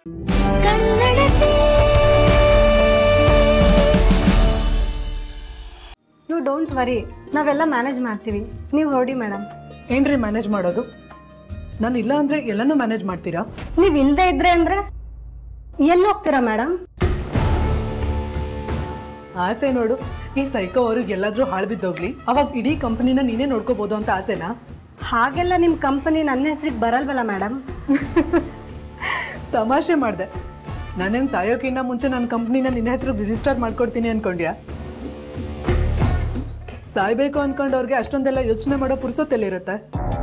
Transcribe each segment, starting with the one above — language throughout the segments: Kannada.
ಯು ಡೋಂಟ್ ವರಿ ನಾವೆಲ್ಲ ಮ್ಯಾನೇಜ್ ಮಾಡ್ತೀವಿ ನೀವು ಹೊರಡಿ ಮೇಡಮ್ ಏನ್ರಿ ಮ್ಯಾನೇಜ್ ಮಾಡೋದು ನಾನು ಇಲ್ಲ ಅಂದ್ರೆ ಎಲ್ಲನೂ ಮ್ಯಾನೇಜ್ ಮಾಡ್ತೀರಾ ನೀವು ಇಲ್ಲದೆ ಇದ್ರೆ ಅಂದ್ರೆ ಎಲ್ಲಿ ಹೋಗ್ತೀರಾ ಮೇಡಮ್ ಆಸೆ ನೋಡು ಈ ಸೈಕೋ ಅವ್ರಿಗೆ ಎಲ್ಲಾದ್ರೂ ಹಾಳು ಬಿದ್ದೋಗ್ಲಿ ಅವಾಗ ಇಡೀ ಕಂಪನಿನ ನೀನೇ ನೋಡ್ಕೋಬಹುದು ಅಂತ ಆಸೆನಾ ಹಾಗೆಲ್ಲ ನಿಮ್ಮ ಕಂಪನಿ ನನ್ನ ಹೆಸ್ರಿಗೆ ಬರಲ್ವಲ್ಲ ಮೇಡಮ್ ತಮಾಷೆ ಮಾಡಿದೆ ನಾನೇನು ಸಾಯೋಕ್ಕಿಂತ ಮುಂಚೆ ನನ್ನ ಕಂಪ್ನಿನ ನಿನ್ನ ಹೆಸರು ರಿಜಿಸ್ಟರ್ ಮಾಡ್ಕೊಡ್ತೀನಿ ಅನ್ಕೊಂಡ್ಯಾ ಸಾಯ್ಬೇಕು ಅನ್ಕೊಂಡವ್ರಿಗೆ ಅಷ್ಟೊಂದೆಲ್ಲ ಯೋಚನೆ ಮಾಡೋ ಪುರ್ಸೊತ್ತೆಲ್ಲಿರುತ್ತೆ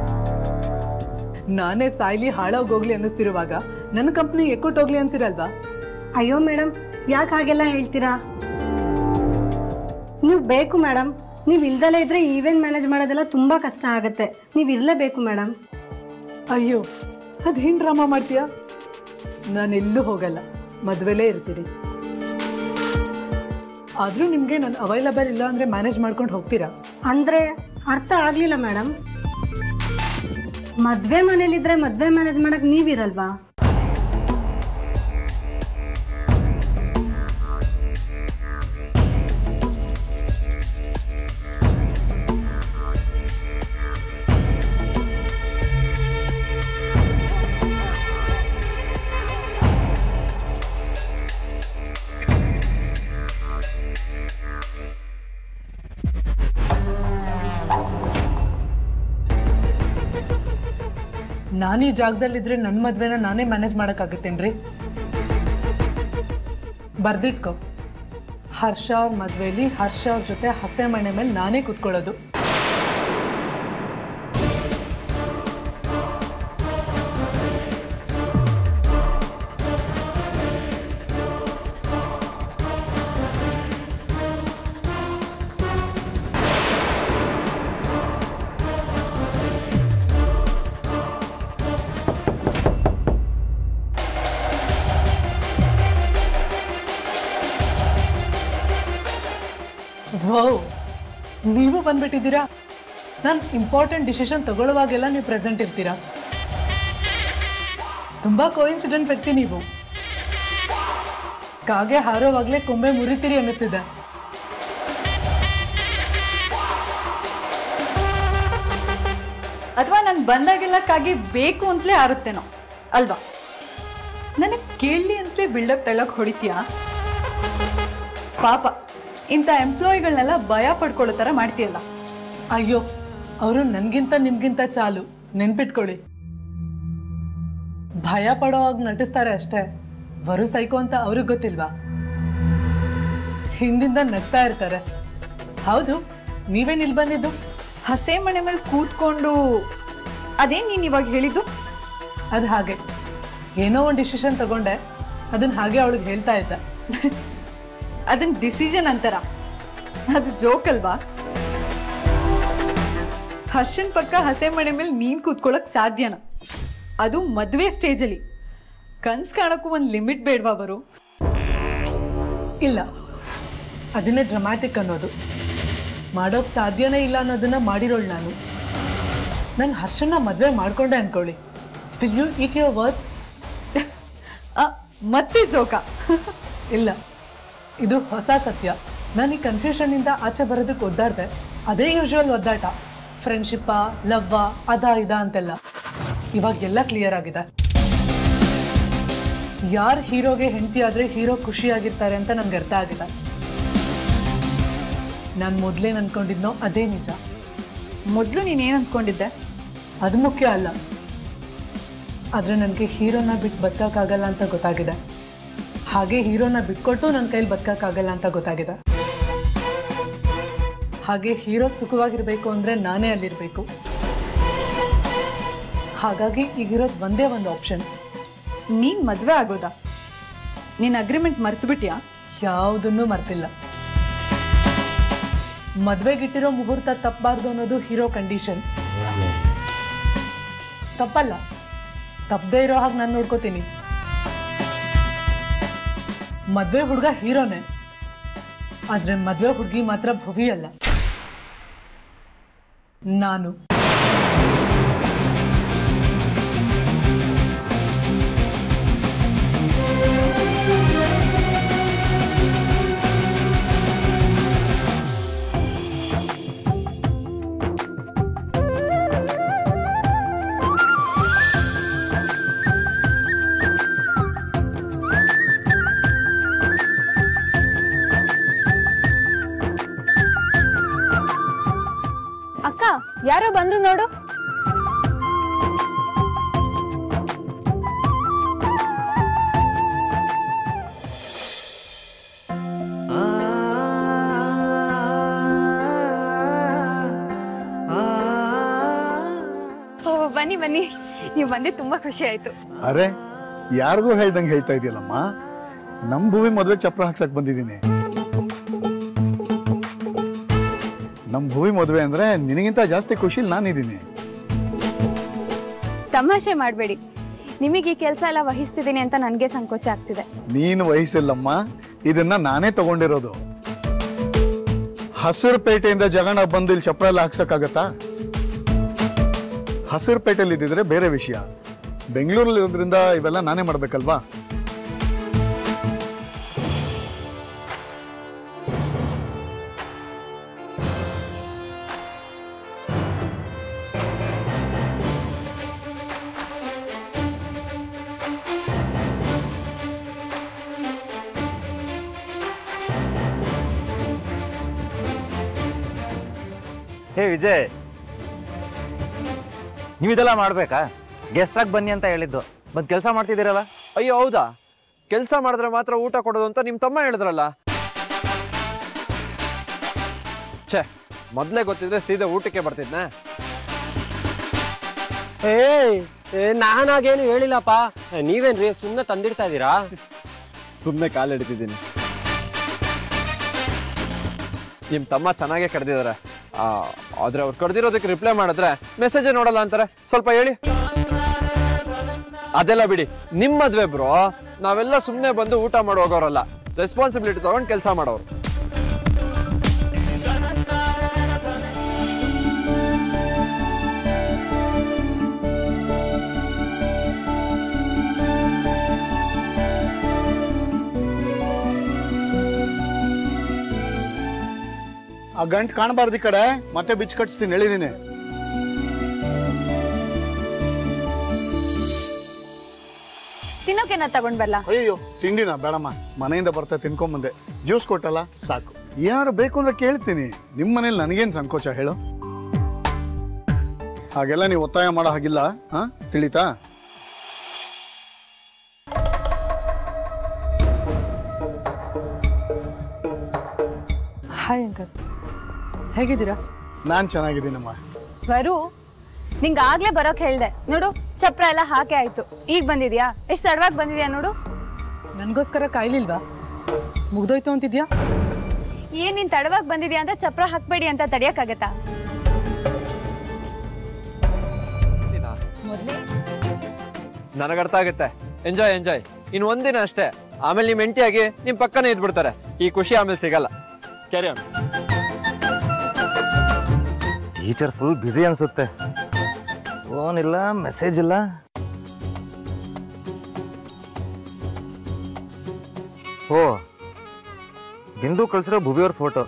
ನಾನೇ ಸಾಯ್ಲಿ ಹಾಳಾಗೋಗ್ಲಿ ಅನ್ನಿಸ್ತಿರುವಾಗ ನನ್ನ ಕಂಪ್ನಿ ಎಕ್ಕುಟ್ಟೋಗ್ಲಿ ಅನ್ಸಿರಲ್ವಾ ಅಯ್ಯೋ ಮೇಡಮ್ ಯಾಕೆ ಹಾಗೆಲ್ಲ ಹೇಳ್ತೀರಾ ನೀವು ಬೇಕು ಮೇಡಮ್ ನೀವು ಇಲ್ದಲೇ ಇದ್ರೆ ಈವೆಂಟ್ ಮ್ಯಾನೇಜ್ ಮಾಡೋದೆಲ್ಲ ತುಂಬ ಕಷ್ಟ ಆಗುತ್ತೆ ನೀವು ಇರಲೇಬೇಕು ಮೇಡಮ್ ಅಯ್ಯೋ ಅದೇನು ಡ್ರಾಮಾ ಮಾಡ್ತೀಯಾ ನಾನು ಎಲ್ಲೂ ಹೋಗಲ್ಲ ಮದುವೆಲೇ ಇರ್ತೀರಿ ಆದರೂ ನಿಮಗೆ ನಾನು ಅವೈಲಬಲ್ ಇಲ್ಲ ಅಂದರೆ ಮ್ಯಾನೇಜ್ ಮಾಡ್ಕೊಂಡು ಹೋಗ್ತೀರಾ ಅಂದರೆ ಅರ್ಥ ಆಗಲಿಲ್ಲ ಮೇಡಮ್ ಮದುವೆ ಮನೇಲಿದ್ರೆ ಮದುವೆ ಮ್ಯಾನೇಜ್ ಮಾಡಕ್ಕೆ ನೀವಿರಲ್ವಾ ನಾನು ಈ ಜಾಗದಲ್ಲಿದ್ರೆ ನನ್ನ ಮದುವೆನ ನಾನೇ ಮ್ಯಾನೇಜ್ ಮಾಡೋಕ್ಕಾಗುತ್ತೇನ್ರಿ ಬರ್ದಿಟ್ಕೊ ಹರ್ಷ ಅವ್ರ ಮದುವೆಲಿ ಹರ್ಷ ಅವ್ರ ಜೊತೆ ಹಸೆ ಮಣೆ ಮೇಲೆ ನಾನೇ ಕೂತ್ಕೊಳ್ಳೋದು ವೌ ನೀವು ಬಂದ್ಬಿಟ್ಟಿದ್ದೀರಾ ನಾನು ಇಂಪಾರ್ಟೆಂಟ್ ಡಿಸಿಷನ್ ತಗೊಳ್ಳುವಾಗೆಲ್ಲ ನೀವು ಪ್ರೆಸೆಂಟ್ ಇರ್ತೀರಾ ತುಂಬಾ ಕೋಇನ್ಸಿಡೆಂಟ್ ವ್ಯಕ್ತಿ ನೀವು ಕಾಗೆ ಹಾರೋವಾಗ್ಲೇ ಕೊಂಬೆ ಮುರಿತೀರಿ ಅನ್ನಿಸ್ತಿದೆ ಅಥವಾ ನಾನು ಬಂದಾಗೆಲ್ಲ ಕಾಗಿ ಬೇಕು ಅಂತಲೇ ಆರುತ್ತೇನೋ ಅಲ್ವಾ ನನಗೆ ಕೇಳಲಿ ಅಂತಲೇ ಬಿಲ್ಡಪ್ ಡೈಲಾಗ್ ಹೊಡಿತೀಯಾ ಪಾಪ ಇಂಥ ಎಂಪ್ಲಾಯಿಗಳನ್ನೆಲ್ಲ ಭಯ ಪಡ್ಕೊಳ್ಳೋ ಥರ ಮಾಡ್ತೀಯಲ್ಲ ಅಯ್ಯೋ ಅವರು ನನ್ಗಿಂತ ನಿಮ್ಗಿಂತ ಚಾಲು ನೆನ್ಪಿಟ್ಕೊಳ್ಳಿ ಭಯ ಪಡೋವಾಗ ನಟಿಸ್ತಾರೆ ಅಷ್ಟೇ ಬರು ಸೈಕೋ ಅಂತ ಅವ್ರಿಗೆ ಗೊತ್ತಿಲ್ವಾ ಹಿಂದಿಂದ ನಗ್ತಾ ಇರ್ತಾರೆ ಹೌದು ನೀವೇನ್ ಇಲ್ಲಿ ಬಂದಿದ್ದು ಹಸೆ ಮನೆ ಮೇಲೆ ಕೂತ್ಕೊಂಡು ಅದೇನು ನೀನು ಇವಾಗ ಹೇಳಿದ್ದು ಅದು ಹಾಗೆ ಏನೋ ಒಂದು ಡಿಸಿಷನ್ ತಗೊಂಡೆ ಅದನ್ನ ಹಾಗೆ ಅವಳಿಗೆ ಹೇಳ್ತಾ ಇದ್ದ ಅದನ್ನ ಡಿಸಿಷನ್ ಅಂತಾರ ಅದು ಜೋಕ್ ಅಲ್ವಾ ಹರ್ಷನ್ ಪಕ್ಕ ಹಸೆ ಮನೆ ಮೇಲೆ ನೀನ್ ಕೂತ್ಕೊಳ್ಳೋಕ್ ಸಾಧ್ಯನಾ ಅದು ಮದುವೆ ಸ್ಟೇಜಲ್ಲಿ ಕನ್ಸ್ ಕಾಣಕ್ಕೂ ಒಂದು ಲಿಮಿಟ್ ಬೇಡವಾ ಬರು ಇಲ್ಲ ಅದನ್ನೇ ಡ್ರಮ್ಯಾಟಿಕ್ ಅನ್ನೋದು ಮಾಡೋಕ್ ಸಾಧ್ಯನೇ ಇಲ್ಲ ಅನ್ನೋದನ್ನ ಮಾಡಿರೋಳು ನಾನು ನಾನು ಹರ್ಷನ್ನ ಮದುವೆ ಮಾಡ್ಕೊಂಡೆ ಅನ್ಕೊಳ್ಳಿ will you eat your words ಆ, ಮತ್ತೆ ಜೋಕ ಇಲ್ಲ ಇದು ಹೊಸ ಸತ್ಯ ನಾನು ಈ ಕನ್ಫ್ಯೂಷನ್ನಿಂದ ಆಚೆ ಬರೋದಕ್ಕೆ ಒದ್ದಾಡ್ದೆ ಅದೇ ಯೂಶುವಲ್ ಒದ್ದಾಟ ಫ್ರೆಂಡ್ಶಿಪ್ಪಾ ಲವ್ವಾ ಅದ ಇದ ಅಂತೆಲ್ಲ ಇವಾಗ ಎಲ್ಲ ಕ್ಲಿಯರ್ ಆಗಿದೆ ಯಾರು ಹೀರೋಗೆ ಹೆಂಡತಿ ಆದ್ರೆ ಹೀರೋ ಖುಷಿಯಾಗಿರ್ತಾರೆ ಅಂತ ನನ್ಗೆ ಅರ್ಥ ಆಗಿದೆ ನಾನು ಮೊದಲೇ ಅನ್ಕೊಂಡಿದ್ನೋ ಅದೇ ನಿಜ ಮೊದಲು ನೀನೇನು ಅಂದ್ಕೊಂಡಿದ್ದೆ ಅದು ಮುಖ್ಯ ಅಲ್ಲ ಆದರೆ ನನಗೆ ಹೀರೋನ ಬಿಟ್ಟು ಬದುಕೋಕ್ಕಾಗಲ್ಲ ಅಂತ ಗೊತ್ತಾಗಿದೆ ಹಾಗೆ ಹೀರೋನ ಬಿಟ್ಕೊಟ್ಟು ನನ್ನ ಕೈಲಿ ಬದುಕೋಕ್ಕಾಗಲ್ಲ ಅಂತ ಗೊತ್ತಾಗಿದೆ ಹಾಗೆ ಹೀರೋ ಸುಖವಾಗಿರ್ಬೇಕು ಅಂದರೆ ನಾನೇ ಅಲ್ಲಿರಬೇಕು ಹಾಗಾಗಿ ಈಗಿರೋದು ಒಂದೇ ಒಂದು ಆಪ್ಷನ್ ನೀನ್ ಮದ್ವೆ ಆಗೋದಾ ನೀನ್ ಅಗ್ರಿಮೆಂಟ್ ಮರ್ತು ಬಿಟ್ಯಾ ಯಾವುದನ್ನೂ ಮರ್ತಿಲ್ಲ ಮದ್ವೆಗಿಟ್ಟಿರೋ ಮುಹೂರ್ತ ತಪ್ಪಬಾರ್ದು ಅನ್ನೋದು ಹೀರೋ ಕಂಡೀಷನ್ ತಪ್ಪಲ್ಲ ತಪ್ಪದೇ ಇರೋ ಹಾಗೆ ನಾನು ನೋಡ್ಕೋತೀನಿ ಮದ್ವೆ ಹುಡುಗ ಹೀರೋನೇ ಆದ್ರೆ ಮದ್ವೆ ಹುಡುಗಿ ಮಾತ್ರ ಭುವಿ ಅಲ್ಲ ನಾನು ಬಂದ್ರು ನೋಡು ಓ ಬನ್ನಿ ಬನ್ನಿ ನೀವು ಬಂದೆ ತುಂಬಾ ಖುಷಿ ಆಯ್ತು ಅರೆ ಯಾರಿಗೂ ಹೇಳ್ದಂಗೆ ಹೇಳ್ತಾ ಇದೆಯಲ್ಲಮ್ಮ ನಮ್ ಭೂಮಿ ಮದುವೆ ಚಪ್ರ ಹಾಕ್ಸಕ್ ಬಂದಿದ್ದೀನಿ ನಮ್ ಭೂಮಿ ಮದುವೆ ಅಂದ್ರೆ ನಿನಗಿಂತ ಜಾಸ್ತಿ ಖುಷಿಲ್ ನಾನಿದ್ದೀನಿ ತಮಾಷೆ ಮಾಡಬೇಡಿ ನಿಮಗೆ ಈ ಕೆಲಸ ಎಲ್ಲ ವಹಿಸ್ತಿದ್ದೀನಿ ಅಂತ ನನಗೆ ಸಂಕೋಚ ಆಗ್ತಿದೆ ನೀನು ವಹಿಸಿಲ್ಲಮ್ಮ ಇದನ್ನ ನಾನೇ ತಗೊಂಡಿರೋದು ಹಸಿರು ಪೇಟೆಯಿಂದ ಜಗಣ ಬಂದು ಇಲ್ಲಿ ಚಪ್ರ ಎಲ್ಲ ಹಾಕ್ಸಕ್ಕಾಗತ್ತಾ ಹಸಿರು ಪೇಟೆಯಲ್ಲಿ ಇದ್ದಿದ್ರೆ ಬೇರೆ ವಿಷಯ ಬೆಂಗಳೂರಲ್ಲಿ ಇರೋದ್ರಿಂದ ಇವೆಲ್ಲ ನಾನೇ ಮಾಡ್ಬೇಕಲ್ವಾ ಹೇ ವಿಜಯ್ ನೀವು ಇದೆಲ್ಲ ಮಾಡ್ಬೇಕಾ ಗೆಸ್ಟ್ ಆಗಿ ಬನ್ನಿ ಅಂತ ಹೇಳಿದ್ದು ಬಂದು ಕೆಲಸ ಮಾಡ್ತಿದ್ದೀರಲ್ಲ ಅಯ್ಯೋ ಹೌದಾ ಕೆಲಸ ಮಾಡಿದ್ರೆ ಮಾತ್ರ ಊಟ ಕೊಡೋದು ಅಂತ ನಿಮ್ಮ ತಮ್ಮ ಹೇಳಿದ್ರಲ್ಲ ಛೇ ಮೊದಲೇ ಗೊತ್ತಿದ್ರೆ ಸೀದಾ ಊಟಕ್ಕೆ ಬರ್ತಿದ್ನೆ ಏಯ್ ಏ ನಾನಾಗೇನು ಹೇಳಿಲ್ಲಪ್ಪ ನೀವೇನ್ರಿ ಸುಮ್ಮನೆ ತಂದಿಡ್ತಾ ಇದ್ದೀರಾ ಸುಮ್ಮನೆ ಕಾಲು ಹಿಡಿತಿದ್ದೀನಿ ನಿಮ್ಮ ತಮ್ಮ ಚೆನ್ನಾಗೇ ಕರೆದಿದ್ದಾರೆ ಆದ್ರೆ ಅವ್ರು ಕರೆದಿರೋದಕ್ಕೆ ರಿಪ್ಲೈ ಮಾಡಿದ್ರೆ ಮೆಸೇಜ್ ನೋಡಲ್ಲ ಅಂತಾರೆ ಸ್ವಲ್ಪ ಹೇಳಿ ಅದೆಲ್ಲ ಬಿಡಿ ನಿಮ್ಮ ಮದ್ವೆ ಬ್ರೋ ನಾವೆಲ್ಲ ಸುಮ್ಮನೆ ಬಂದು ಊಟ ಮಾಡಿ ಹೋಗೋರಲ್ಲ ರೆಸ್ಪಾನ್ಸಿಬಿಲಿಟಿ ತಗೊಂಡು ಕೆಲಸ ಮಾಡೋರು ಆ ಗಂಟ್ ಕಾಣಬಾರ್ದು ಈ ಕಡೆ ಮತ್ತೆ ಬಿಚ್ಚಿ ಕಟ್ಸ್ತೀನಿ ಹೇಳಿದೀನಿ ತಿನ್ನೋಕೆನ ತಗೊಂಡ್ ಬರ್ಲಾ ಅಯ್ಯೋ ತಿಂಡಿನ ಬೇಡಮ್ಮ ಮನೆಯಿಂದ ಬರ್ತಾ ತಿನ್ಕೊಂಬಂದೆ ಜ್ಯೂಸ್ ಕೊಟ್ಟಲ್ಲ ಸಾಕು ಏನಾದ್ರು ಬೇಕು ಅಂದ್ರೆ ಕೇಳ್ತೀನಿ ನಿಮ್ಮ ಮನೇಲಿ ನನಗೇನು ಸಂಕೋಚ ಹೇಳು ಹಾಗೆಲ್ಲ ನೀವು ಒತ್ತಾಯ ಮಾಡೋ ಹಾಗಿಲ್ಲ ಹಾ ತಿಳಿತಾ ಹಾಯ್ ಅಂಕಲ್ ಹೇಗಿದ್ದೀರಾ ನಾನು ಚೆನ್ನಾಗಿದ್ದೀನಮ್ಮ ವರು ನಿಂಗೆ ಆಗ್ಲೇ ಬರೋಕ್ ಹೇಳ್ದೆ ನೋಡು ಚಪ್ರ ಎಲ್ಲ ಹಾಕೇ ಆಯ್ತು ಈಗ ಬಂದಿದ್ಯಾ ಎಷ್ಟು ತಡವಾಗಿ ಬಂದಿದ್ಯಾ ನೋಡು ನನಗೋಸ್ಕರ ಕಾಯ್ಲಿಲ್ವಾ ಮುಗ್ದೋಯ್ತು ಅಂತಿದ್ಯಾ ಏನ್ ನೀನ್ ತಡವಾಗಿ ಬಂದಿದ್ಯಾ ಅಂತ ಚಪ್ರ ಹಾಕ್ಬೇಡಿ ಅಂತ ತಡಿಯಕ್ಕಾಗತ್ತಾ ಮೊದ್ಲೇ ನನಗೆ ಅರ್ಥ ಆಗುತ್ತೆ ಎಂಜಾಯ್ ಎಂಜಾಯ್ ಇನ್ನು ಒಂದಿನ ಅಷ್ಟೇ ಆಮೇಲೆ ನಿಮ್ಮ ಹೆಂಡತಿಯಾಗಿ ನಿಮ್ಮ ಪಕ್ಕನೇ ಇದ್ಬಿಡ್ತಾರೆ ಈ ಖುಷಿ ಆಮೇಲೆ ಸಿಗಲ್ಲ carry on teacher full busy ಅನ್ಸುತ್ತೆ ಫೋನ್ ಇಲ್ಲ ಮೆಸೇಜ್ ಇಲ್ಲ ಓ ಬಿಂದು ಕಳ್ಸಿರೋ ಭುವಿಯವ್ರ ಫೋಟೋ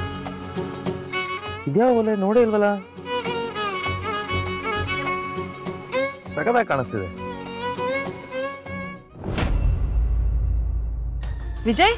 ಇದ್ಯಾವ ಒಲೆ ನೋಡೇ ಇಲ್ವಲ್ಲ ಸಗದಾಗಿ ಕಾಣಿಸ್ತಿದೆ ವಿಜಯ್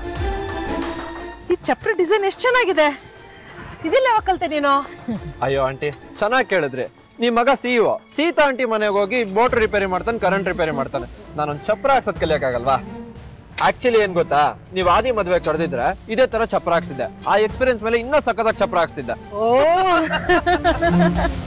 ಈ ಚಪ್ರ ಡಿಸೈನ್ ಎಷ್ಟು ಚೆನ್ನಾಗಿದೆ ಇದೆಲ್ಲ ಯಾವಾಗ ಕಲ್ತೆ ನೀನು ಅಯ್ಯೋ ಆಂಟಿ ಚೆನ್ನಾಗಿ ಕೇಳಿದ್ರಿ ನಿಮ್ಮ ಮಗ ಸಿ ಇಒ ಸೀತಾ ಆಂಟಿ ಮನೆಗೆ ಹೋಗಿ ಮೋಟರ್ ರಿಪೇರಿ ಮಾಡ್ತಾನೆ ಕರೆಂಟ್ ರಿಪೇರಿ ಮಾಡ್ತಾನೆ ನಾನೊಂದು ಚಪ್ರ ಹಾಕ್ಸೋದ್ ಕಲಿಯಕ್ಕಾಗಲ್ವಾ ಆಕ್ಚುಲಿ ಏನ್ ಗೊತ್ತಾ ನೀವು ಆದಿ ಮದ್ವೆ ಕರೆದಿದ್ರೆ ಇದೇ ತರ ಚಪ್ರ ಹಾಕ್ಸಿದ್ದೆ ಆ ಎಕ್ಸ್ಪೀರಿಯನ್ಸ್ ಮೇಲೆ ಇನ್ನೂ ಸಖತ್ತಾಗಿ ಚಪ್ರ ಹಾಕ್ಸಿದ್ದೆ ಓ